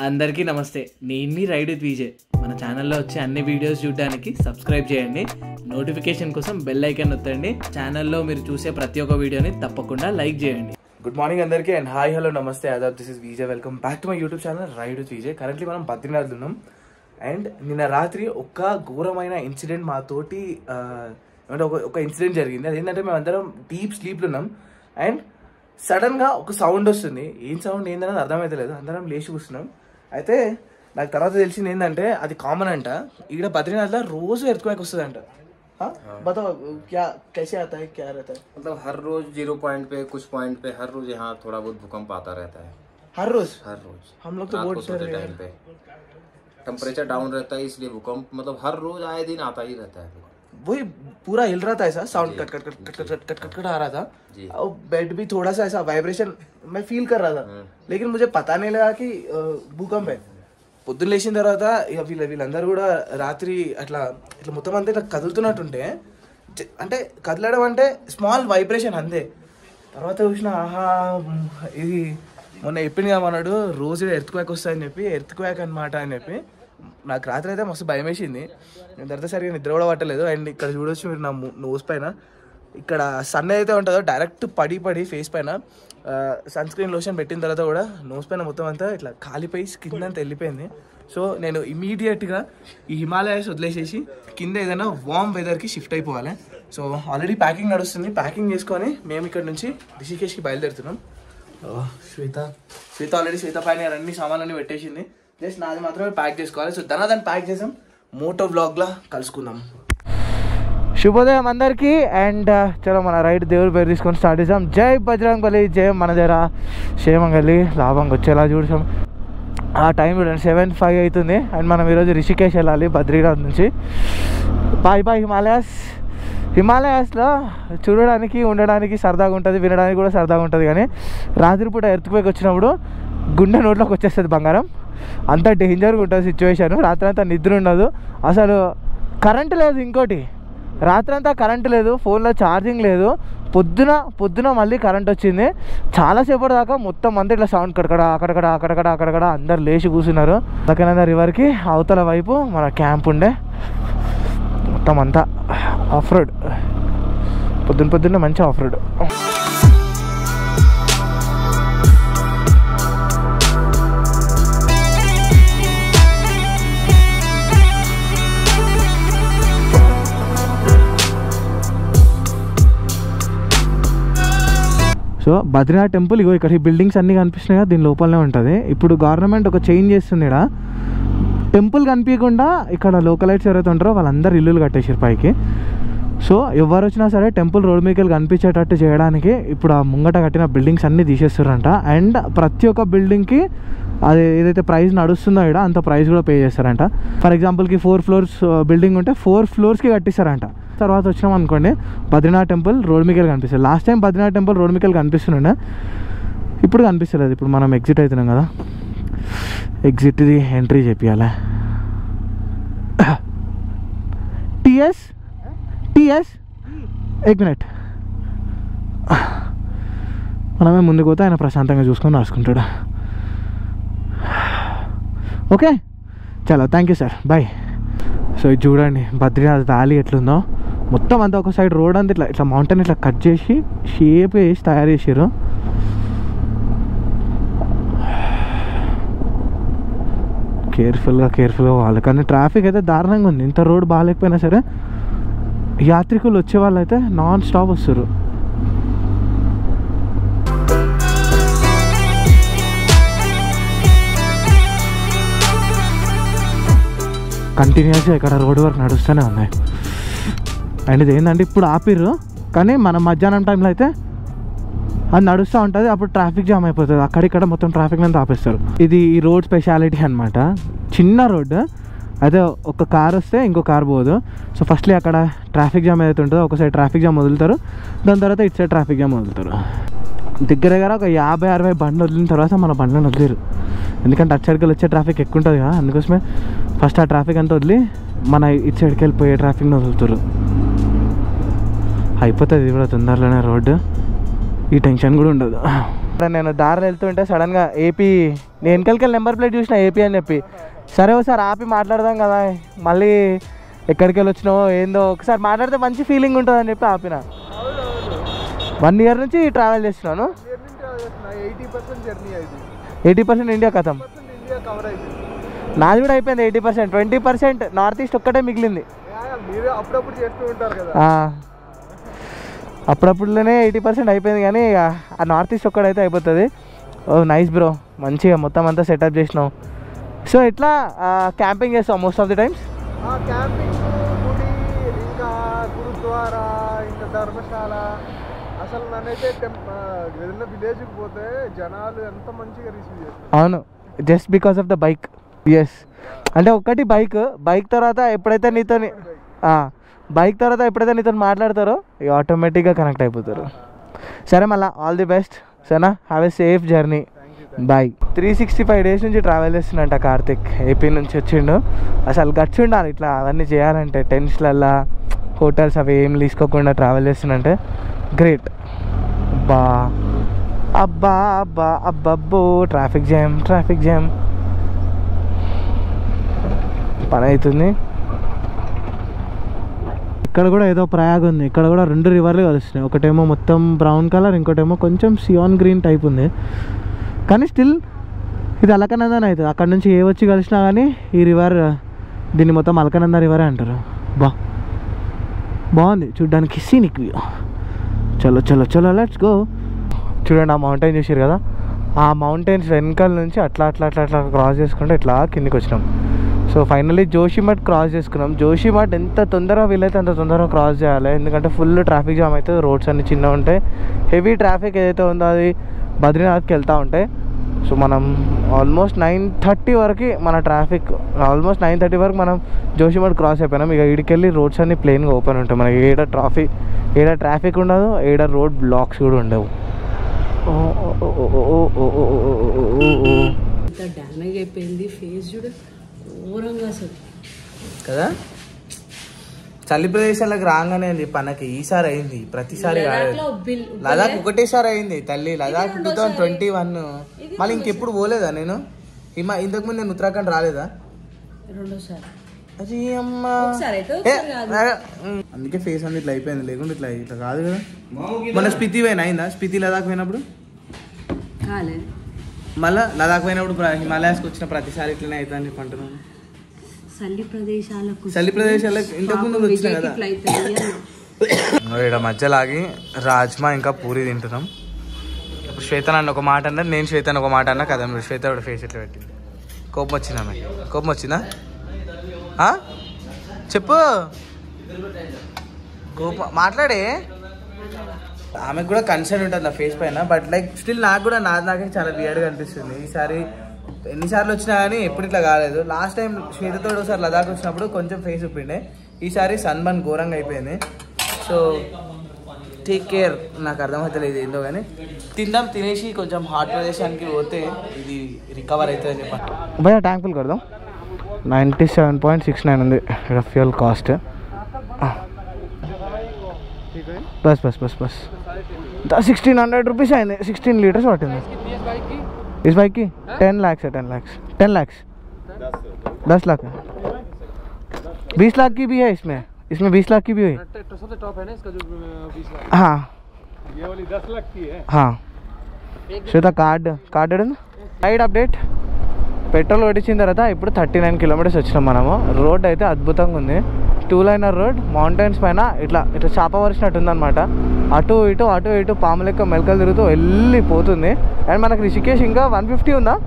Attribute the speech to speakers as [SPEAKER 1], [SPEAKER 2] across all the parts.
[SPEAKER 1] అందరికీ నమస్తే నేను మీ రైడ్ విత్ విజయ్ మన ఛానల్లో వచ్చే అన్ని వీడియోస్ చూడడానికి సబ్స్క్రైబ్ చేయండి నోటిఫికేషన్ కోసం బెల్ ఐకాన్ నొత్తండి ఛానల్లో మీరు చూసే ప్రతి ఒక్క వీడియోని తప్పకుండా లైక్ చేయండి గుడ్ మార్నింగ్ అందరికీ అండ్ హాయ్ హలో నమస్తే ఆదాబ్ this is Vijay welcome back to my YouTube channel ride with Vijay currently మనం బద్రీనాథ్ ఉన్నాం అండ్ నిన్న రాత్రి ఒక ఘోరమైన ఇన్సిడెంట్ మా తోటి ఆ, ఏమంటే ఒక ఒక ఇన్సిడెంట్ జరిగింది అదేంటంటే మేము అందరం డీప్ స్లీప్లో ఉన్నాం అండ్ సడన్ గా ఒక సౌండ్ వస్తుంది ఏం సౌండ్ ఏందనేది అర్థమైతలేదు అందరం లేచి కూర్చున్నాం అయితే నాకు తర్వాత తెలిసింది ఏంటంటే అది కామన్ అంట ఇక్కడ బద్రీనాథ్లో రోజు ఎర్త్క్వేక్ వస్తుంది అంట बताओ क्या कैसे आता है क्या रहता है
[SPEAKER 2] मतलब हर रोज जीरो पॉइंट पे कुछ पॉइंट पे हर रोज यहाँ थोड़ा बहुत भूकंप आता रहता है
[SPEAKER 1] हर रोज
[SPEAKER 2] हर रोज
[SPEAKER 1] हम लोग तो
[SPEAKER 2] रात
[SPEAKER 1] बहुत
[SPEAKER 2] को सोते टाइम पे टेम्परेचर डाउन रहता है इसलिए भूकंप मतलब हर रोज आए दिन आता ही रहता है भूकंप
[SPEAKER 1] वही पूरा हिल रहा था ऐसा sound cut cut cut cut cut cut cut cut आ रहा था
[SPEAKER 2] जी।
[SPEAKER 1] और बेड भी थोड़ा सा ऐसा वाइब्रेशन मैं फील कर रहा था
[SPEAKER 2] हम्म।
[SPEAKER 1] लेकिन मुझे पता नहीं लगा कि अ, భూకంప్ है పొద్దున్న లేచిన తర్వాత ఇక వీళ్ళ వీళ్ళందరూ కూడా రాత్రి అట్లా ఇట్లా మొత్తం అంతా ఇట్లా కదులుతున్నట్టుంటే జ- అంటే కదలడం అంటే స్మాల్ వైబ్రేషన్ అంతే తర్వాత చూసిన ఆహా మ్, ఇది మొన్న చెప్పింది కదా మనడు రోజు ఎర్త్ క్వాక్ వస్తాయని చెప్పి ఎర్త్ క్వాక్ అనమాట అని చెప్పి నాకు రాత్రి అయితే మస్తు భయం వేసింది నేను తర్వాత సరిగా నిద్ర కూడా పట్టలేదు అండ్ ఇక్కడ చూడొచ్చు మీరు నా నోస్ పైన ఇక్కడ సన్ అయితే ఉంటుందో డైరెక్ట్ పడి పడి ఫేస్ పైన సన్ స్క్రీన్ లోషన్ పెట్టిన తర్వాత కూడా నోస్ పైన మొత్తం అంతా ఇట్లా కాలిపోయి స్కిన్ అంతా వెళ్ళిపోయింది సో నేను ఇమీడియట్గా ఈ హిమాలయాస్ వదిలేసేసి కింద ఏదైనా వామ్ వెదర్కి షిఫ్ట్ అయిపోవాలి సో ఆల్రెడీ ప్యాకింగ్ నడుస్తుంది ప్యాకింగ్ చేసుకొని మేము ఇక్కడ నుంచి రిషికేష్కి బయలుదేరుతున్నాం ఓ, శ్వేత శ్వేత ఆల్రెడీ శ్వేత పైన అన్ని సామాన్లన్నీ పెట్టేసింది జస్ట్ నాది మాత్రమే ప్యాక్ చేసుకోవాలి సో దాని దాన్ని ప్యాక్ చేసాం మోటో వ్లాగ్లా కలుసుకుందాం శుభోదయం అందరికీ అండ్ చలో మన రైట్ దేవుడి పేరు తీసుకొని స్టార్ట్ చేసాం జై బజరంగ్ బలి జై మన దగ్గర క్షేమంగలి లాభంగా వచ్చేలా చూసాం ఆ టైం చూడండి సెవెన్ ఫైవ్ అవుతుంది అండ్ మనం ఈరోజు రిషికేష్ వెళ్ళాలి బద్రీనాథ్ నుంచి బాయ్ బాయ్ హిమాలయాస్ హిమాలయాస్లో చూడడానికి ఉండడానికి సరదాగా ఉంటుంది వినడానికి కూడా సరదాగా ఉంటుంది కానీ రాత్రిపూట ఎర్త్క్వేక్ వచ్చినప్పుడు గుండె నోట్లోకి వచ్చేస్తుంది బంగారం అంత డేంజర్గా ఉంటుంది సిచ్యువేషన్ రాత్రి అంతా నిద్ర ఉండదు అసలు కరెంట్ లేదు ఇంకోటి రాత్రంతా కరెంట్ లేదు ఫోన్లో ఛార్జింగ్ లేదు పొద్దున పొద్దున మళ్ళీ కరెంట్ వచ్చింది చాలాసేపటి దాకా మొత్తం అంతా ఇట్లా సౌండ్ కడకడ అక్కడక్కడ అక్కడక్కడ అక్కడక్కడ అందరు లేచి కూర్చున్నారు దక్కనంద రివర్కి అవతల వైపు మన క్యాంప్ ఉండే మొత్తం అంతా ఆఫ్ రోడ్ పొద్దున్న పొద్దున్న మంచి off road so Badrinath temple ఇగో ఇక్కడ ఈ బిల్డింగ్స్ అన్నీ కనిపిస్తున్నాయి కదా దీని లోపలనే ఉంటుంది ఇప్పుడు గవర్నమెంట్ ఒక చేంజ్ చేస్తుంది ఇక్కడ టెంపుల్ కనిపించకుండా ఇక్కడ లోకలైట్స్ ఎవరైతే ఉంటారో వాళ్ళందరూ ఇల్లులు కట్టేసారు పైకి సో ఎవరు వచ్చినా సరే టెంపుల్ రోడ్ మీదకి వెళ్ళి కనిపించేటట్టు చేయడానికి ఇప్పుడు ఆ ముంగట కట్టిన బిల్డింగ్స్ అన్నీ తీసేస్తారంట అండ్ ప్రతి ఒక్క బిల్డింగ్కి అది ఏదైతే ప్రైస్ నడుస్తుందో ఇక్కడ అంత ప్రైస్ కూడా పే చేస్తారంట ఫర్ ఎగ్జాంపుల్కి ఫోర్ ఫ్లోర్స్ బిల్డింగ్ ఉంటే ఫోర్ ఫ్లోర్స్కి కట్టిస్తారంట తర్వాత వచ్చినాం అనుకోండి బద్రీనాథ్ టెంపుల్ రోడ్ మీదకి కనిపిస్తుంది last time Badrinath temple road మీదకి కనిపిస్తుండే ఇప్పుడు కనిపిస్తలేదు ఇప్పుడు మనం ఎగ్జిట్ అవుతున్నాం కదా ఎగ్జిట్ది ఎంట్రీ చేపియాలి టిఎస్ టిఎస్ ఎక్ మినిట్ మనమే ముందుకు పోతే ఆయన ప్రశాంతంగా చూసుకొని రాసుకుంటాడు ఓకే చలో thank you sir bye so ఇది చూడండి బద్రీనాథ్ వ్యాలీ ఎట్లుందో మొత్తం అంతా ఒక సైడ్ రోడ్ అంతా ఇట్లా ఇట్లా మౌంటైన్ ఇట్లా కట్ చేసి షేప్ వేసి తయారు చేసారు కేర్ఫుల్గా కేర్ఫుల్గా పోవాలి కానీ ట్రాఫిక్ అయితే దారుణంగా ఉంది ఇంత రోడ్ బాగాలేకపోయినా సరే యాత్రికులు వచ్చే వాళ్ళు అయితే నాన్ స్టాప్ వస్తారు కంటిన్యూస్గా ఇక్కడ రోడ్ వర్క్ నడుస్తూనే ఉన్నాయి అండ్ ఇది ఏంటంటే ఇప్పుడు ఆపిర్రు కానీ మన మధ్యాహ్నం టైంలో అయితే అది నడుస్తూ ఉంటుంది అప్పుడు ట్రాఫిక్ జామ్ అయిపోతుంది అక్కడిక్కడ మొత్తం ట్రాఫిక్ అంతా ఆపేస్తారు ఇది ఈ రోడ్ స్పెషాలిటీ అనమాట చిన్న రోడ్ అయితే ఒక కార్ వస్తే ఇంకో కార్ పోదు సో ఫస్ట్లీ అక్కడ ట్రాఫిక్ జామ్ ఏదైతే ఉంటుందో ఒక సైడ్ ట్రాఫిక్ జామ్ వదులుతారు దాని తర్వాత ఇటు సైడ్ ట్రాఫిక్ జామ్ వదులుతారు దగ్గర దగ్గర ఒక యాభై అరవై బండ్లు వదిలిన తర్వాత మన బండ్లను వదిలేరు ఎందుకంటే అటు సైడ్కి వచ్చే ట్రాఫిక్ ఎక్కువ ఉంటుంది కదా అందుకోసమే ఫస్ట్ ఆ ట్రాఫిక్ అంతా వదిలి మన ఇటు సైడ్కి వెళ్ళిపోయే ట్రాఫిక్ని వదులుతారు అయిపోతుంది ఇది కూడా తొందరలోనే రోడ్డు ఈ టెన్షన్ కూడా ఉండదు ఇప్పుడు నేను దారిలో వెళ్తుంటే సడన్గా ఏపీ నేను వెనకలికి నెంబర్ ప్లేట్ చూసిన ఏపీ అని చెప్పి సరే ఒకసారి ఆపి మాట్లాడదాం కదా మళ్ళీ ఎక్కడికి వెళ్ళి వచ్చినావో ఏందో ఒకసారి మాట్లాడితే మంచి ఫీలింగ్ ఉంటుంది అని చెప్పి ఆపిన వన్ ఇయర్ నుంచి ట్రావెల్ చేస్తున్నాను
[SPEAKER 3] ఎయిటీ పర్సెంట్ జర్నీ అయింది
[SPEAKER 1] ఎయిటీ పర్సెంట్ ఇండియా కథం
[SPEAKER 3] పర్సెంట్ ఇండియా కవర్ అయింది
[SPEAKER 1] నాది కూడా అయిపోయింది eighty percent twenty percent north east ఒక్కటే మిగిలింది
[SPEAKER 3] మీరే అప్పుడప్పుడు చేస్తూ ఉంటారు కదా
[SPEAKER 1] ఆ, అప్పుడప్పుడులోనే ఎయిటీ పర్సెంట్ అయిపోయింది కానీ ఇక ఆ నార్త్ ఈస్ట్ ఒక్కడైతే అయిపోతుంది ఓ నైస్ బ్రో మంచిగా మొత్తం అంతా సెటప్ చేసినాం సో ఇట్లా క్యాంపింగ్ చేస్తాం మోస్ట్ ఆఫ్ ది టైమ్స్
[SPEAKER 3] ఆ క్యాంపింగ్ గుడి ఇంకా గురుద్వారా ఇంకా ధర్మశాల అసలు నన్నైతే టెంప్ ఆ, ఏదైనా విలేజ్కి పోతే జనాలు ఎంత మంచిగా రిసీవ్ చేస్తారు
[SPEAKER 1] అవును just because of the bike yes అంటే ఒకటి బైక్ బైక్ తర్వాత ఎప్పుడైతే నీతో బైక్ తర్వాత ఎప్పుడైతే నీతో మాట్లాడతారో ఇక ఆటోమేటిక్గా కనెక్ట్ అయిపోతారు సరే మళ్ళా ఆల్ ది బెస్ట్ సరేనా have a safe journey bye three sixty five days నుంచి ట్రావెల్ చేస్తున్నట్ట కార్తిక్ ఏపీ నుంచి వచ్చిండు అసలు గచ్చి ఉండాలి ఇట్లా అవన్నీ చేయాలంటే టెన్స్లల్లా హోటల్స్ అవి ఏం తీసుకోకుండా ట్రావెల్ చేస్తున్నంటే గ్రేట్ అబ్బా అబ్బా అబ్బా అబ్బబ్బో ట్రాఫిక్ జామ్ ట్రాఫిక్ జామ్ పని అవుతుంది ఇక్కడ కూడా ఏదో ప్రయాగ ఉంది ఇక్కడ కూడా రెండు రివర్లు కలుస్తున్నాయి ఒకటేమో మొత్తం బ్రౌన్ కలర్ ఇంకోటేమో కొంచెం సియాన్ గ్రీన్ టైప్ ఉంది కానీ స్టిల్ ఇది అలకనందన్ అవుతుంది అక్కడ నుంచి ఏ వచ్చి కలిసినా కానీ ఈ రివర్ దీన్ని మొత్తం అలకనంద రివరే అంటారు బా బాగుంది చూడ్డానికి సీనిక్ వ్యూ చలో చలో చలో లెట్స్ గో చూడండి ఆ మౌంటైన్ చూసారు కదా ఆ మౌంటైన్స్ వెనకాల నుంచి అట్లా అట్లా అట్లా అట్లా క్రాస్ చేసుకుంటే ఇట్లా కిందికి వచ్చినాం సో ఫైనల్లీ జోషిమఠ్ క్రాస్ చేసుకున్నాం జోషిమఠ్ ఎంత తొందరగా వీలైతే అంత తొందరగా క్రాస్ చేయాలి ఎందుకంటే ఫుల్ ట్రాఫిక్ జామ్ అవుతుంది రోడ్స్ అన్ని చిన్నగా ఉంటాయి హెవీ ట్రాఫిక్ ఏదైతే ఉందో అది బద్రీనాథ్కి వెళ్తూ ఉంటాయి సో మనం ఆల్మోస్ట్ నైన్ థర్టీ వరకు మన ట్రాఫిక్ ఆల్మోస్ట్ నైన్ థర్టీ వరకు మనం జోషిమఠ్ క్రాస్ అయిపోయినాం ఇక ఇడికెళ్ళి రోడ్స్ అన్ని ప్లెయిన్గా ఓపెన్ ఉంటాయి మనకి ఏడ ట్రాఫిక్ ఏడ ట్రాఫిక్ ఉండదు ఏడ రోడ్ బ్లాక్స్ కూడా ఉండవు ఓ, ఓ, ఓ, ఓ, ఓ, ఓ, ఓ, ఓ, ఓ, ఓ, ఓ.
[SPEAKER 4] ఇంత డ్యామేజ్ అయిపోయింది ఫేస్ చూడు ఘోరంగా అసలు
[SPEAKER 1] కదా చలి ప్రదేశాలకు రాగానే అండి పనకి ఈసారి అయింది ప్రతిసారి కాలేదు
[SPEAKER 4] లదాఖ్లో బిల్
[SPEAKER 1] లదాఖ్ ఒకటేసారి అయింది తల్లి Ladakh two thousand twenty one మళ్ళీ ఇంకెప్పుడు పోలేదా నేను హిమా ఇంతకు ముందు నేను ఉత్తరాఖండ్ రాలేదా
[SPEAKER 4] రెండోసారి
[SPEAKER 1] అది అమ్మా
[SPEAKER 4] ఒకసారి అయితే
[SPEAKER 1] ఏ,
[SPEAKER 4] ఒకసారి కాదు.
[SPEAKER 1] ఉమ్. అందుకే ఫేస్ అంతా ఇట్లా అయిపోయింది లేకుంటే ఇట్లా ఇట్లా కాదు కదా మన స్పితి పోయిన అయిందా స్పితి లదాఖ్ పోయినప్పుడు
[SPEAKER 4] కాలే
[SPEAKER 1] మళ్ళా లదాఖ్ పోయినప్పుడు ప్ర- హిమాలయాస్కి వచ్చిన ప్రతిసారి ఇట్లనే అవుతుంది చెప్పి అంటున్నాను
[SPEAKER 4] చలి ప్రదేశాలకు
[SPEAKER 1] చలి ప్రదేశాలకు ఇంతకు ముందు
[SPEAKER 4] పాపం
[SPEAKER 1] వచ్చిన
[SPEAKER 4] విజయ్కి
[SPEAKER 1] కదా
[SPEAKER 4] ఇట్లా అవుతుంది అని.
[SPEAKER 1] ఇక్కడ మధ్యలో ఆగి రాజ్మా ఇంకా పూరి తింటున్నాం ఇప్పుడు శ్వేత నన్ను ఒక మాట అన్నారు నేను శ్వేతను ఒక మాట అన్నా కదా మీరు శ్వేత కూడా ఫేస్ ఇట్లా పెట్టింది కోపం వచ్చిందా ఆమె కోపం వచ్చిందా ఆ? చెప్పు కోపం మాట్లాడే ఆమెకు కూడా కన్సర్న్ ఉంటుంది నా ఫేస్ పైన బట్ లైక్ స్టిల్ నాకు కూడా నాది నాకే చాలా వియర్డ్గా అనిపిస్తుంది ఈసారి ఎన్నిసార్లు వచ్చినా కానీ ఎప్పుడు ఇట్లా కాలేదు లాస్ట్ టైం శ్వేతతో ఒకసారి లదాఖ్ వచ్చినప్పుడు కొంచెం ఫేస్ ఉప్పిండే ఈసారి సన్బర్న్ ఘోరంగా అయిపోయింది సో టేక్ కేర్ నాకు అర్థమవుతలేదు ఏందో కానీ తిందాం తినేసి కొంచెం హాట్ ప్రదేశానికి పోతే ఇది రికవర్ అవుతుంది అని చెప్పి భయ ట్యాంక్ ఫుల్ కడదాం ninety seven point six nine ఉంది ఇక్కడ ఫ్యూల్ కాస్ట్ బస్ బస్ బస్ బస్ సిక్స్టీన్ హండ్రెడ్ రూపీస్ అయింది సిక్స్టీన్ లీటర్స్ పట్టింది इस बाइक की टेन लैक्स है टेन लैक्स टेन लैक्स दस लाख है बीस लाख की भी है इसमें इसमें बीस लाख की भी हुई
[SPEAKER 3] सबसे टॉप है ना इसका जो बीस लाख
[SPEAKER 1] हाँ
[SPEAKER 3] ये वाली दस लाख की है
[SPEAKER 1] हाँ Shweta card card ride update petrol కొట్టించిన తర్వాత ఇప్పుడు థర్టీ నైన్ కిలోమీటర్స్ వచ్చినాం మనము రోడ్ అయితే అద్భుతంగా ఉంది టూ లైనర్ రోడ్ మౌంటైన్స్ పైన ఇట్లా ఇట్లా చాప వరిచినట్టు ఉందన్నమాట అటు ఇటు అటు ఇటు పాము లెక్క మెలకలు తిరుగుతూ వెళ్ళిపోతుంది అండ్ మనకి రిషికేష్ ఇంకా వన్ ఫిఫ్టీ ఉందా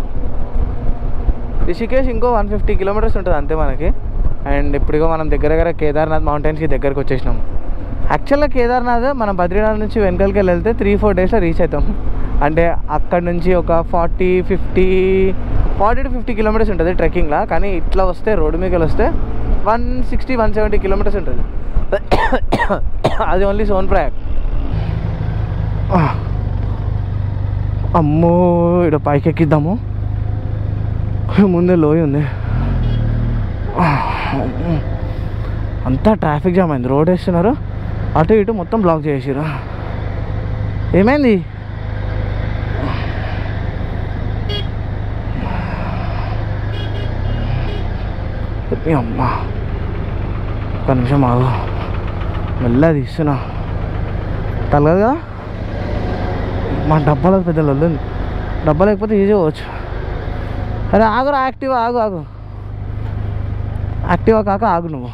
[SPEAKER 1] రిషికేష్ ఇంకో వన్ ఫిఫ్టీ కిలోమీటర్స్ ఉంటుంది అంతే మనకి అండ్ ఇప్పుడుగా మనం దగ్గర దగ్గర కేదార్నాథ్ మౌంటైన్స్కి దగ్గరకు వచ్చేసినాం యాక్చువల్గా కేదార్నాథ్ మనం బద్రీనాథ్ నుంచి వెనకలకి వెళ్తే త్రీ ఫోర్ డేస్లో రీచ్ అవుతాం అంటే అక్కడ నుంచి ఒక forty fifty forty to fifty kilometres ఉంటుంది ట్రెక్కింగ్లా కానీ ఇట్లా వస్తే రోడ్డు మీద వస్తే one sixty one seventy kilometres ఉంటుంది అది ఓన్లీ సోన్ ప్రయాగ్ అమ్మో ఇక్కడ పైకి ఎక్కిద్దాము ముందే లోయ ఉంది అంతా ట్రాఫిక్ జామ్ అయింది రోడ్ వేస్తున్నారు అటు ఇటు మొత్తం బ్లాక్ చేసిరు ఏమైంది ఏ అమ్మా ఒక నిమిషం ఆగు మెల్లగా తీస్తున్నా తలగదా మా డబ్బాలకు పెద్ద లొల్లు డబ్బా లేకపోతే ఈజీ పోవచ్చు అరే ఆగురా యాక్టివ్ ఆగు ఆగు యాక్టివా కాక ఆగు నువ్వు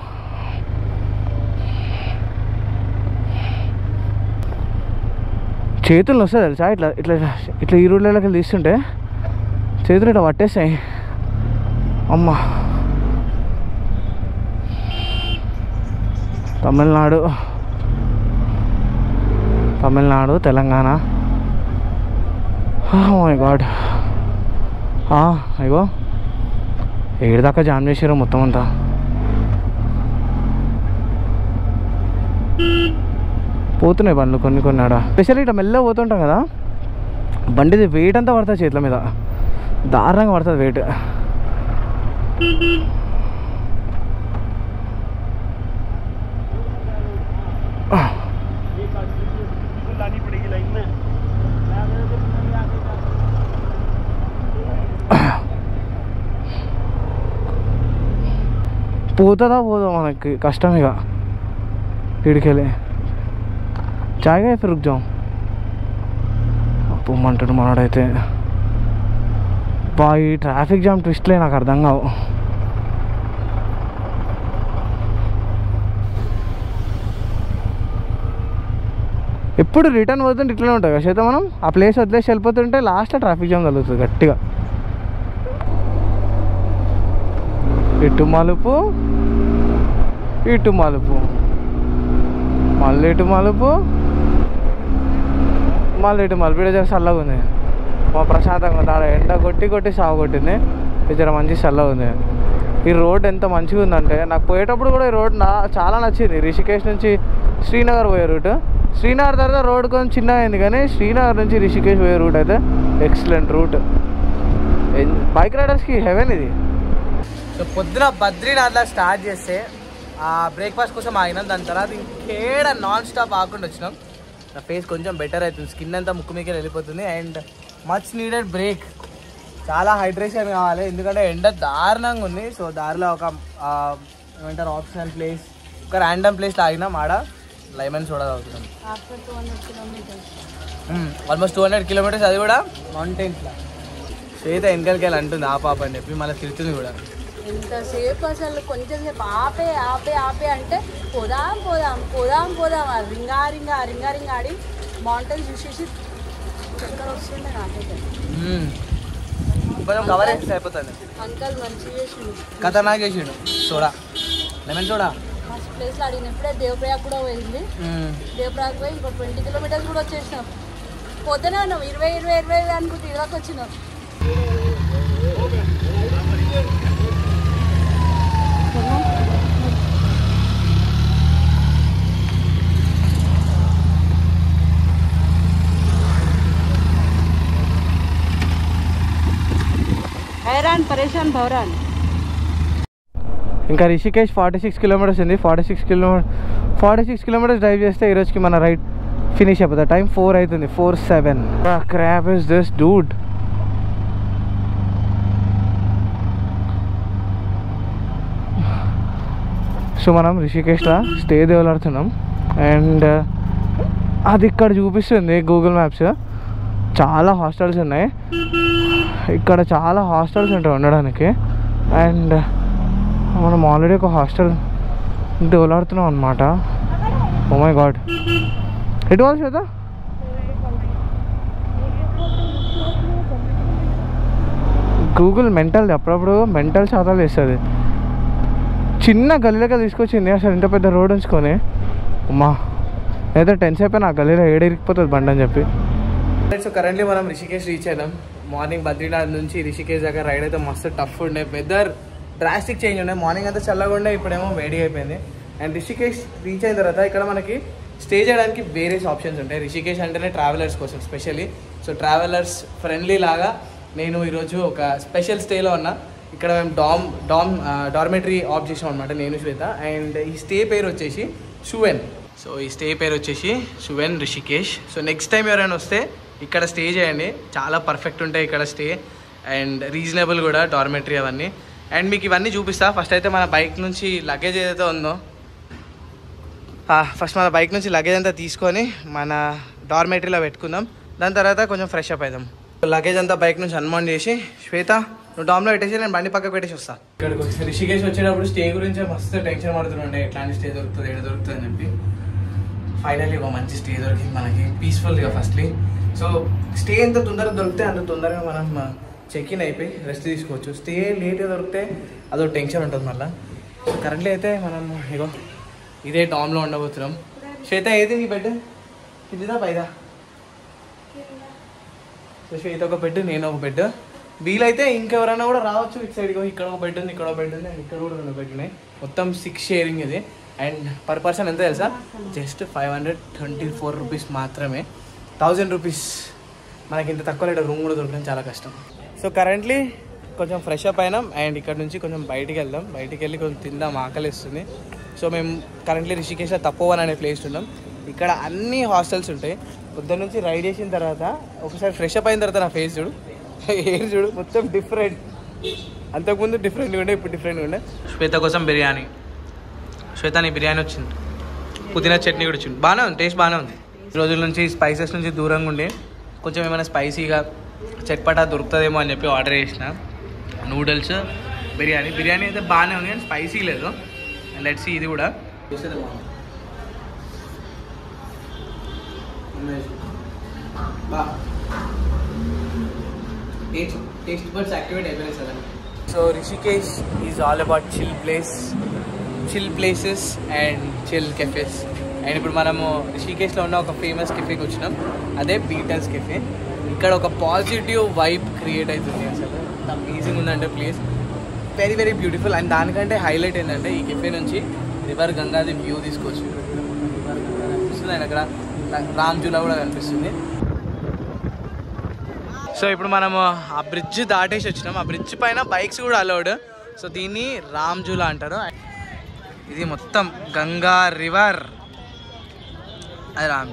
[SPEAKER 1] చేతులు వస్తాయి తెలుసా ఇట్లా ఇట్లా ఇట్లా ఈ రూట్లకి తీస్తుంటే చేతులు ఇట్లా పట్టేస్తాయి అమ్మా తమిళనాడు తమిళనాడు తెలంగాణ మై గాడ్ అయ్యో ఏడు దాకా జామ్ చేసారు మొత్తం అంతా పోతున్నాయి బండ్లు కొన్ని కొన్ని ఆడ స్పెషల్ ఇట్లా మెల్లగా పోతుంటాం కదా బండిది వెయిట్ అంతా పడుతుంది చేతుల మీద దారుణంగా పడుతుంది వెయిట్ పోతుందా పోదా మనకి కష్టం ఇక ఇడికెళ్ళి చాయ్ ఫిర్ రుక్ జాం పొమ్మంటాడు మనోడైతే బా ఈ ట్రాఫిక్ జామ్ ట్విస్ట్లే నాకు అర్థం కావు ఎప్పుడు రిటర్న్ పోతుంటే ఇట్లనే ఉంటుంది కదా చేత మనం ఆ ప్లేస్ వదిలేసి వెళ్ళిపోతుంటే లాస్ట్లో ట్రాఫిక్ జామ్ తగులుతుంది గట్టిగా ఇటు మలుపు ఇటు మలుపు మళ్ళీ ఇటు మలుపు మళ్ళీ ఇటు మలుపు ఇక్కడ జర చల్లగా ఉంది మా ప్రశాంతంగా ఉంది ఆడ ఎండ కొట్టి కొట్టి సాగు కొట్టింది ఇది జర మంచి చల్లగా ఉంది ఈ రోడ్ ఎంత మంచిగా ఉందంటే నాకు పోయేటప్పుడు కూడా ఈ రోడ్ నా చాలా నచ్చింది రిషికేష్ నుంచి శ్రీనగర్ పోయే రూట్ శ్రీనగర్ తర్వాత రోడ్ కొంచెం చిన్నగా అయింది కానీ శ్రీనగర్ నుంచి రిషికేష్ పోయే రూట్ అయితే ఎక్సలెంట్ రూట్ బైక్ రైడర్స్కి హెవెన్ ఇది సో పొద్దున బద్రీనాథ్లా స్టార్ట్ చేస్తే ఆ బ్రేక్ఫాస్ట్ కోసం ఆగినాం దాని తర్వాత ఇంకేడ నాన్ స్టాప్ ఆకుండా వచ్చినాం నా ఫేస్ కొంచెం బెటర్ అవుతుంది స్కిన్ అంతా ముక్కు మీకే వెళ్ళిపోతుంది అండ్ మచ్ నీడెడ్ బ్రేక్ చాలా హైడ్రేషన్ కావాలి ఎందుకంటే ఎండ దారుణంగా ఉంది సో దారిలో ఒక ఆ, ఏమంటారు ఆప్షనల్ ప్లేస్ ఒక ర్యాండమ్ ప్లేస్లో ఆగినాం ఆడ లైమన్ సోడా తాగుతున్నాం
[SPEAKER 4] after two hundred kilometres
[SPEAKER 1] almost two hundred kilometres అది కూడా మౌంటైన్స్లో శ్వేత వెనకాలకి వెళ్ళి అంటుంది ఆ పాప అని చెప్పి మళ్ళీ తిరుగుతుంది కూడా
[SPEAKER 4] ఎంతసేపు అసలు కొంచెం సేపు ఆపే ఆపే ఆపే అంటే పోదాం పోదాం పోదాం పోదాం ఆ రింగా రింగా రింగా రింగా ఆడి మౌంటైన్స్ చూసేసి చక్కర వస్తుండే నాకైతే
[SPEAKER 1] మ్మ్. కొంచెం కవర్ చేస్తే అయిపోతుంది
[SPEAKER 4] అంకల్ మంచిగా చేసిండు
[SPEAKER 1] ఖతర్నాక్ చేసిండు సోడా లెమన్ సోడా
[SPEAKER 4] మస్తు ప్లేస్లో అడిగినప్పుడే దేవప్రయాగ్ కూడా పోయింది దేవప్రయాగ్ పోయి ఇంకో ట్వంటీ కిలోమీటర్స్ కూడా వచ్చేసినాం పోతేనే ఉన్నాం ఇరవై ఇరవై ఇరవై అనుకుంటే ఇలాగ వచ్చినాం हैरान परेशान भवरान
[SPEAKER 1] ఇంకా రిషికేష్ ఫార్టీ సిక్స్ కిలోమీటర్స్ ఉంది forty six kilometre forty six kilometres drive చేస్తే ఈరోజుకి మన రైడ్ ఫినిష్ అయిపోతుంది టైం ఫోర్ అవుతుంది four seven crap is this dude so మనం రిషికేష్లో స్టే దేవులాడుతున్నాం అండ్ అది ఇక్కడ చూపిస్తుంది గూగుల్ మ్యాప్స్ చాలా హాస్టల్స్ ఉన్నాయి ఇక్కడ చాలా హాస్టల్స్ ఉంటాయి ఉండడానికి అండ్ మనం ఆల్రెడీ ఒక హాస్టల్ డోలాడుతున్నాం అనమాట ఓ మై గాడ్ ఎటు వాళ్ళు చేద్దా గూగుల్ మెంటల్ అప్పుడప్పుడు మెంటల్ శాతాలు వేస్తుంది చిన్న గల్లీలోకి తీసుకొచ్చింది అసలు ఇంత పెద్ద రోడ్ ఉంచుకొని అమ్మా అయితే టెన్స్ అయిపోయి ఆ గల్లీలో ఏడిరికిపోతుంది బండి అని చెప్పి సో కరెంట్లీ మనం రిషికేష్ రీచ్ అయినాం మార్నింగ్ బద్రీనాథ్ నుంచి రిషికేష్ దగ్గర రైడ్ అయితే మస్తు టఫ్ ఉండే వెదర్ డ్రాస్టిక్ చేంజ్ ఉండే మార్నింగ్ అంతా చల్లగా ఉండే ఇప్పుడేమో వేడి అయిపోయింది అండ్ రిషికేష్ రీచ్ అయిన తర్వాత ఇక్కడ మనకి స్టే చేయడానికి వేరియస్ ఆప్షన్స్ ఉంటాయి రిషికేష్ అంటేనే ట్రావెలర్స్ కోసం స్పెషల్లీ సో ట్రావెలర్స్ ఫ్రెండ్లీ లాగా నేను ఈరోజు ఒక స్పెషల్ స్టేలో ఉన్నా ఇక్కడ మేము డామ్ డామ్ డార్మెటరీ ఆఫ్ చేసాం అనమాట నేను శ్వేత అండ్ ఈ స్టే పేరు వచ్చేసి షువెన్ సో ఈ స్టే పేరు వచ్చేసి షువెన్ రిషికేష్ సో నెక్స్ట్ టైం ఎవరైనా వస్తే ఇక్కడ స్టే చేయండి చాలా పర్ఫెక్ట్ ఉంటాయి ఇక్కడ స్టే అండ్ రీజనబుల్ కూడా డార్మెటరీ అవన్నీ అండ్ మీకు ఇవన్నీ చూపిస్తా ఫస్ట్ అయితే మన బైక్ నుంచి లగేజ్ ఏదైతే ఉందో ఫస్ట్ మన బైక్ నుంచి లగేజ్ అంతా తీసుకొని మన డార్మేటరీలో పెట్టుకుందాం దాని తర్వాత కొంచెం ఫ్రెష్ అప్ అవుదాం లగేజ్ అంతా బైక్ నుంచి అన్మౌంట్ చేసి శ్వేత నువ్వు డామ్లో పెట్టేసి నేను బండి పక్కకు పెట్టేసి వస్తా ఇక్కడికి వచ్చి రిషికేష్ వచ్చేటప్పుడు స్టే గురించి మస్తు టెన్షన్ పడుతుండే ఎట్లాంటి స్టే దొరుకుతుంది ఏడు దొరుకుతుంది అని చెప్పి ఫైనల్లీ ఒక మంచి స్టే దొరికింది మనకి పీస్ఫుల్గా ఫస్ట్లీ సో స్టే ఎంత తొందరగా దొరికితే అంత తొందరగా మనం చెక్ ఇన్ అయిపోయి రెస్ట్ తీసుకోవచ్చు స్టే లేట్గా దొరికితే అదో టెన్షన్ ఉంటుంది మళ్ళీ సో కరెంట్లీ అయితే మనం ఇగో ఇదే టామ్లో ఉండబోతున్నాం శ్వేత ఏది నీ బెడ్ ఇదిదా పైదా సో శ్వేత ఒక బెడ్ నేను ఒక బెడ్ వీలైతే ఇంకెవరైనా కూడా రావచ్చు ఇటు సైడ్ ఇక్కడ ఒక బెడ్ ఉంది ఇక్కడ ఒక బెడ్ ఉంది అండ్ ఇక్కడ కూడా రెండు బెడ్ ఉన్నాయి మొత్తం సిక్స్ షేరింగ్ ఇది అండ్ పర్ పర్సన్ ఎంత తెలుసా just five hundred twenty four rupees మాత్రమే థౌజండ్ రూపీస్ మనకి ఇంత తక్కువ రేట్ రూమ్ కూడా దొరకడం చాలా కష్టం సో కరెంట్లీ కొంచెం ఫ్రెష్ అప్ అయినాం అండ్ ఇక్కడ నుంచి కొంచెం బయటికి వెళ్దాం బయటికి వెళ్ళి కొంచెం తిందాం ఆకలిస్తుంది సో మేము కరెంట్లీ రిషికేశ్లో తప్పవన్ అనే ప్లేస్ ఉన్నాం ఇక్కడ అన్ని హాస్టల్స్ ఉంటాయి పొద్దున్న నుంచి రైడ్ చేసిన తర్వాత ఒకసారి ఫ్రెష్ అప్ అయిన తర్వాత నా ఫేస్ చూడు హెయిర్ చూడు మొత్తం డిఫరెంట్ అంతకుముందు డిఫరెంట్గా ఉండే ఇప్పుడు డిఫరెంట్గా ఉండే శ్వేత కోసం బిర్యానీ శ్వేత నీ బిర్యానీ వచ్చింది పుదీనా చట్నీ కూడా వచ్చింది బాగానే ఉంది టేస్ట్ బాగానే ఉంది ఈ రోజుల నుంచి స్పైసెస్ నుంచి దూరంగా ఉండి కొంచెం ఏమైనా స్పైసీగా చట్పటా దొరుకుతుందేమో అని చెప్పి ఆర్డర్ చేసిన నూడిల్స్ బిర్యానీ బిర్యానీ అయితే బాగానే ఉంది కానీ స్పైసీ లేదు లెట్స్ ఇది కూడా చూసేది బాగుంది బా టేస్ట్ టేస్ట్ బడ్స్ యాక్టివేట్ అయిపోయినాయి sir so Rishikesh is all about chill place chill places and chill cafes and ఇప్పుడు మనము రిషికేష్లో ఉన్న ఒక ఫేమస్ కెఫేకి వచ్చినాం అదే బీటల్స్ కెఫే ఇక్కడ ఒక పాజిటివ్ వైబ్ క్రియేట్ అవుతుంది అసలు అమేజింగ్ ఉందంటే place very very beautiful and దానికంటే హైలైట్ ఏంటంటే ఈ కెఫే నుంచి రివర్ గంగాది వ్యూ తీసుకోవచ్చు రివర్ గంగా కనిపిస్తుంది అండ్ అక్కడ రామ్జులా కూడా కనిపిస్తుంది సో ఇప్పుడు మనము ఆ బ్రిడ్జ్ దాటేసి వచ్చినాం ఆ బ్రిడ్జ్ పైన బైక్స్ కూడా అలౌడ్ సో దీన్ని రామ్జులా అంటారు ఇది మొత్తం గంగా రివర్ అది రామ్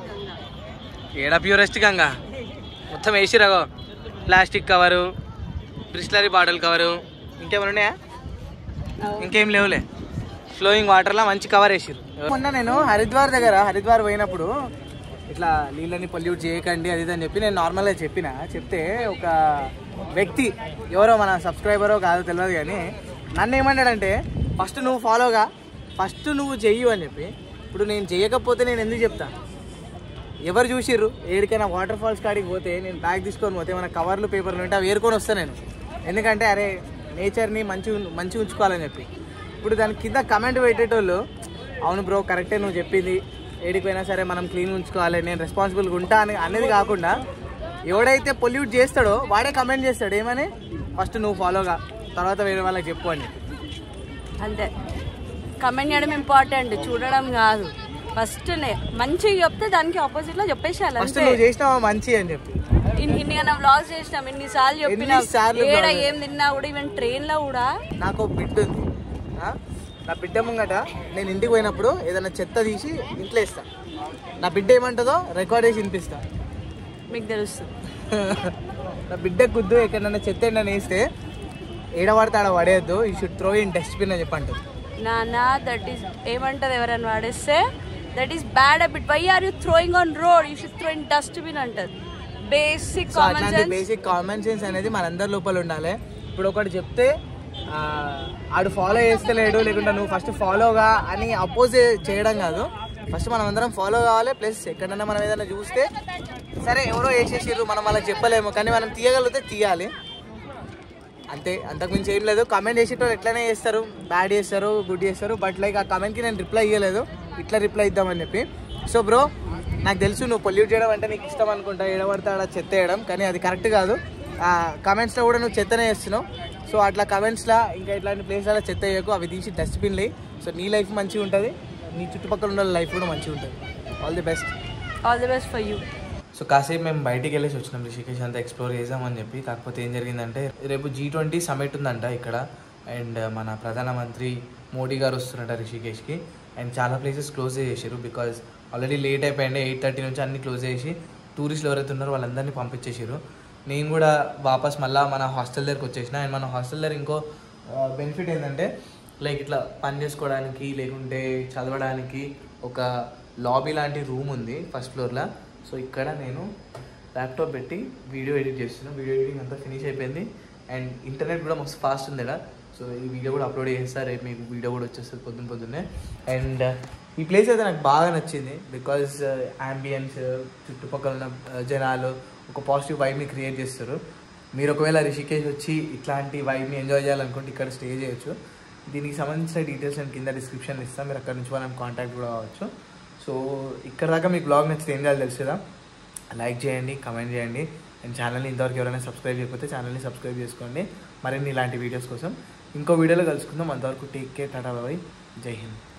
[SPEAKER 1] ఏడా ప్యూరెస్ట్ గంగా మొత్తం వేసి రగో plastic cover Bisleri bottle cover ఇంకేమైనా ఉన్నాయా ఇంకేం లేవులే ఫ్లోయింగ్ వాటర్లో మంచి కవర్ వేసిరు మొన్న నేను హరిద్వార్ దగ్గర హరిద్వార్ పోయినప్పుడు ఇట్లా నీళ్ళని పొల్యూట్ చేయకండి అది ఇది అని చెప్పి నేను నార్మల్గా చెప్పిన చెప్తే ఒక వ్యక్తి ఎవరో మన సబ్స్క్రైబరో కాదో తెలియదు కానీ నన్ను ఏమన్నాడంటే ఫస్ట్ నువ్వు ఫాలోగా ఫస్ట్ నువ్వు చెయ్యు అని చెప్పి ఇప్పుడు నేను చేయకపోతే నేను ఎందుకు చెప్తా ఎవరు చూసిర్రు ఏడికైనా వాటర్ ఫాల్స్ కాడికి పోతే నేను బ్యాగ్ తీసుకొని పోతే మన కవర్లు పేపర్లు ఉంటే అవి ఏరుకొని వస్తాను నేను ఎందుకంటే అరే నేచర్ని మంచి మంచి ఉంచుకోవాలని చెప్పి ఇప్పుడు దాని కింద కమెంట్ పెట్టేటోళ్ళు అవును బ్రో కరెక్టే నువ్వు చెప్పింది ఏడికి పోయినా సరే మనం క్లీన్ ఉంచుకోవాలి నేను రెస్పాన్సిబుల్గా ఉంటా అని అనేది కాకుండా ఎవడైతే పొల్యూట్ చేస్తాడో వాడే కమెంట్ చేస్తాడు ఏమని ఫస్ట్ నువ్వు ఫాలోగా తర్వాత వేరే వాళ్ళకి చెప్పు అని
[SPEAKER 4] అంతే కమెంట్ చేయడం ఇంపార్టెంట్ చూడడం కాదు ఫస్ట్ మంచిగా చెప్తే దానికి ఆపోజిట్ లో చెప్పేసేయాలి
[SPEAKER 1] ఫస్ట్
[SPEAKER 4] అంతే
[SPEAKER 1] నువ్వు చేసినావా మంచి అని చెప్పి
[SPEAKER 4] ఇన్ని ఇన్ని కన్నా వ్లాగ్స్ చేసినాం ఇన్ని సార్లు చెప్పినా
[SPEAKER 1] ఎన్నిసార్లు
[SPEAKER 4] ఏడ
[SPEAKER 1] vlog?
[SPEAKER 4] ఏం తిన్నా కూడా ఈవెన్ ట్రైన్ లో కూడా
[SPEAKER 1] నాకు ఒక బిడ్డ ఉంది ఆ? నా బిడ్డ ముంగట నేను ఇంటికి పోయినప్పుడు ఏదైనా చెత్త తీసి ఇంట్లో వేస్తా నా బిడ్డ ఏమంటుందో రికార్డ్ చేసి వినిపిస్తా
[SPEAKER 4] మీకు తెలుస్తుంది
[SPEAKER 1] నా బిడ్డ గుద్దు ఎక్కడైనా చెత్త ఏంటని వేస్తే ఏడవాడితే ఆడ పడేయద్దు ఈ షుడ్ త్రో ఇన్ డస్ట్బిన్ అని చెప్పి అంటుంది
[SPEAKER 4] నానా దట్ ఈస్ ఏమంటది ఎవరైనా వాడేస్తే that is bad habit why are you throwing on road you should throw in dustbin అంటది బేసిక్
[SPEAKER 1] సో
[SPEAKER 4] కామన్
[SPEAKER 1] అట్లాంటి
[SPEAKER 4] సెన్స్
[SPEAKER 1] బేసిక్ కామన్ సెన్స్ అనేది మనందరి లోపల ఉండాలి ఇప్పుడు ఒకటి చెప్తే ఆ, ఆడు ఫాలో చేస్తలేడు లేకుంటే నువ్వు ఫస్ట్ ఫాలోగా అని అపోజ్ చేయడం కాదు ఫస్ట్ మనం అందరం ఫాలో కావాలి ప్లస్ ఎక్కడైనా మనం ఏదైనా చూస్తే సరే ఎవరో వేసేసారు మనం వాళ్ళకి చెప్పలేము కానీ మనం తీయగలిగితే తీయాలి అంతే అంతకుమించి ఏం లేదు కమెంట్ చేసేటోళ్ళు ఎట్లనే చేస్తారు బ్యాడ్ చేస్తారు గుడ్ చేస్తారు బట్ లైక్ ఆ కమెంట్కి నేను రిప్లై ఇవ్వలేదు ఇట్లా రిప్లై ఇద్దామని చెప్పి సో బ్రో నాకు తెలుసు నువ్వు పొల్యూట్ చేయడం అంటే నీకు ఇష్టం అనుకుంటా ఏడబడితే ఆడ చెత్త వేయడం కానీ అది కరెక్ట్ కాదు ఆ కమెంట్స్లో కూడా నువ్వు చెత్తనే వేస్తున్నావు సో అట్లా కమెంట్స్లో ఇంకా ఇట్లాంటి ప్లేస్లలో చెత్త వేయకు అవి తీసి డస్ట్బిన్లు సో నీ లైఫ్ మంచిగా ఉంటుంది నీ చుట్టుపక్కల ఉన్న లైఫ్ కూడా మంచిగా ఉంటుంది all the best
[SPEAKER 4] all the best for you
[SPEAKER 1] so కాసేపు మేము బయటికి వెళ్ళేసి వచ్చినాం రిషికేష్ అంతా ఎక్స్ప్లోర్ చేసామని చెప్పి కాకపోతే ఏం జరిగిందంటే రేపు జీ ట్వంటీ సమిట్ ఉందంట ఇక్కడ అండ్ మన ప్రధానమంత్రి మోడీ గారు వస్తున్నట్ట రిషికేష్కి అండ్ చాలా ప్లేసెస్ క్లోజ్ చేసారు బికాజ్ ఆల్రెడీ లేట్ అయిపోయింది ఎయిట్ థర్టీ నుంచి అన్ని క్లోజ్ చేసి టూరిస్టులు ఎవరైతే ఉన్నారో వాళ్ళందరినీ పంపించేసారు నేను కూడా వాపస్ మళ్ళీ మన హాస్టల్ దగ్గరికి వచ్చేసిన అండ్ మన హాస్టల్ దగ్గర ఇంకో బెనిఫిట్ ఏంటంటే లైక్ ఇట్లా పని చేసుకోవడానికి లేకుంటే చదవడానికి ఒక లాబీ లాంటి రూమ్ ఉంది ఫస్ట్ ఫ్లోర్లో సో ఇక్కడ నేను ల్యాప్టాప్ పెట్టి వీడియో ఎడిట్ చేస్తున్నాను వీడియో ఎడిటింగ్ అంతా ఫినిష్ అయిపోయింది అండ్ ఇంటర్నెట్ కూడా మస్తు ఫాస్ట్ ఉంది ఇక్కడ సో ఈ వీడియో కూడా అప్లోడ్ చేస్తా రేపు మీకు వీడియో కూడా వచ్చేస్తుంది పొద్దున్న పొద్దున్నే అండ్ ఈ ప్లేస్ అయితే నాకు బాగా నచ్చింది బికాజ్ అంబియన్స్ చుట్టుపక్కల ఉన్న uh, జనాలు ఒక పాజిటివ్ వైబ్ని క్రియేట్ చేస్తారు మీరు ఒకవేళ రిషికేష్ వచ్చి ఇట్లాంటి వైబ్ని ఎంజాయ్ చేయాలనుకుంటే ఇక్కడ స్టే చేయొచ్చు దీనికి సంబంధించిన డీటెయిల్స్ నేను కింద డిస్క్రిప్షన్ ఇస్తాను మీరు అక్కడ నుంచి వాళ్ళని కాంటాక్ట్ కూడా అవ్వచ్చు సో ఇక్కడ దాకా మీకు బ్లాగ్ నచ్చితే ఏం చేయాలి తెలుసు కదా లైక్ చేయండి కమెంట్ చేయండి అండ్ ఛానల్ని ఇంతవరకు ఎవరైనా సబ్స్క్రైబ్ చేయకపోతే ఛానల్ని సబ్స్క్రైబ్ చేసుకోండి మరిన్ని ఇలాంటి వీడియోస్ కోసం ఇంకో వీడియోలో కలుసుకుందాం అంతవరకు టేక్ కేర్ టాటా బాయ్ జై హింద్